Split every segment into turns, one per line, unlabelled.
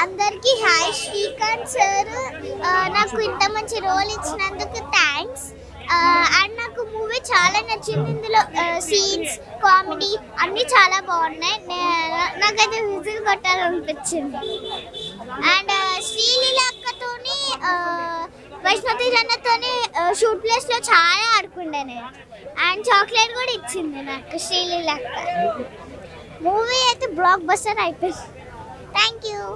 అందరికీ hi Srikanth sir నాకు ఇంత మంచి రోల్ ఇచ్చినందుకు థ్యాంక్స్ అండ్ నాకు మూవీ చాలా నచ్చింది ఇందులో సీన్స్ కామెడీ అన్నీ చాలా బాగున్నాయి నే- నాకైతే విజిల్ కొట్టాలనిపించింది అండ్ శ్రీలీల అక్కతోని వైష్ణవి అన్నతోని షూట్ ప్లేస్లో చాలా ఆడుకుండే నేను అండ్ చాక్లెట్ కూడా ఇచ్చింది నాకు శ్రీలీల అక్క మూవీ అయితే బ్లాక్ బస్టర్ అయిపోయింది థ్యాంక్ యూ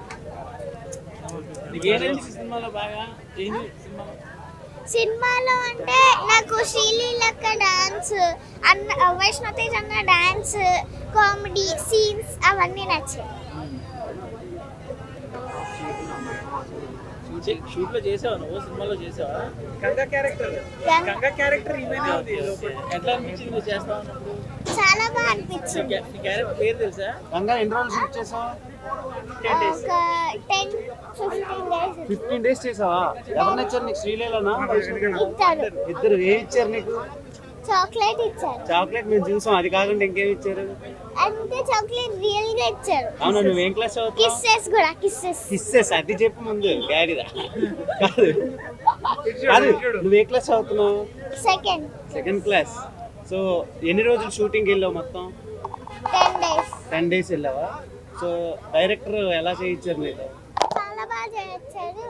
నీకేనండి సినిమాలో బాగా ఏంటి సినిమాలో
సినిమాలో అంటే నాకు శ్రీలీలక్క డాన్స్ అన్న వైష్ణతేజ్ అన్న డాన్స్ కామెడీ సీన్స్ అవన్నీ నచ్చాయి
షూట్ లో చేసావా నువ్వు సినిమాలో చేసావా
గంగా క్యారెక్టర్
గంగ-
గంగా క్యారెక్టర్ ఈమెనే ఉంది లోపల.
ఎట్లా అనిపించింది నువ్వు చేస్తా ఉన్నప్పుడు
చాలా బాగా
నీ
అనిపించింది
క్యా- నీ క్యారెక్టర్ పేరు తెలుసా
గంగా ఎన్ని రోజులు షూట్ చేసావా
ఒక ten fifteen days
fifteen days చేసావా ఎవరు నచ్చారు నీకు శ్రీలీలనా
ఇచ్చారు
ఇద్దరు ఏమి ఇచ్చారు నీకు
చాక్లెట్ ఇచ్చారు
చాక్లెట్ మేము చూసాం అది కాకుండా ఇంకేమి ఇచ్చారు
అంటే చాక్లెట్ రియల్ గా ఇచ్చారు
అవునా నువ్వేం క్లాస్ చదువుతావు
కిస్సెస్ కూడా కిస్సెస్
కిస్సెస్ అది చెప్పు ముందు గాడిదా కాదు కాదు నువ్వు ఏ క్లాస్ చదువుతున్నావు
సెకండ్
సెకండ్ క్లాస్ సో ఎన్ని రోజులు షూటింగ్ వెళ్ళావు మొత్తం
టెన్ డేస్
టెన్ డేస్ వెళ్ళావా సో డైరెక్టర్ ఎలా చేయించారు నీతో
చాలా బాగా చేయొచ్చారు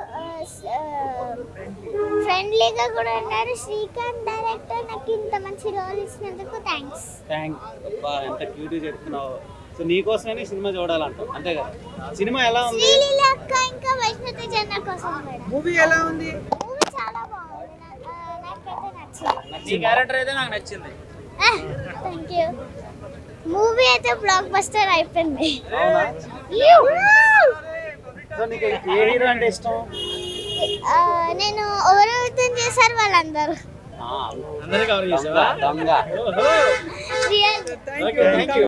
ఫ్రెండ్లీగా కూడా ఉన్నారు శ్రీకాంత్ డైరెక్టర్ నాకు ఇంత మంచి రోల్ ఇచ్చినందుకు థ్యాంక్స్
థ్యాంక్ అబ్బా ఎంత క్యూట్ చెప్తున్నావు సో నీకోసమని సినిమా చూడాలంటావు అంతే కదా సినిమా ఎలా ఉంది
శ్రీలీల అక్క ఇంకా వైష్ణవి జన్న కోసం కూడా
మూవీ ఎలా ఉంది
మూవీ చాలా బాగుంది నా- ఆ, నాకైతే నచ్చింది
నీ క్యారెక్టర్ అయితే నాకు నచ్చింది
థ్యాంక్ యూ మూవీ అయితే బ్లాక్ బస్టర్ అయిపోయింది
సో నీకు ఏ హీరో అంటే ఇష్టం
ఆ, నేను ఓవర్ చేశారు వాళ్ళందరూ
ఆ,
అందరినీ కవర్ చేసావా
దొంగ
ఓహో
real
thank
okay thank you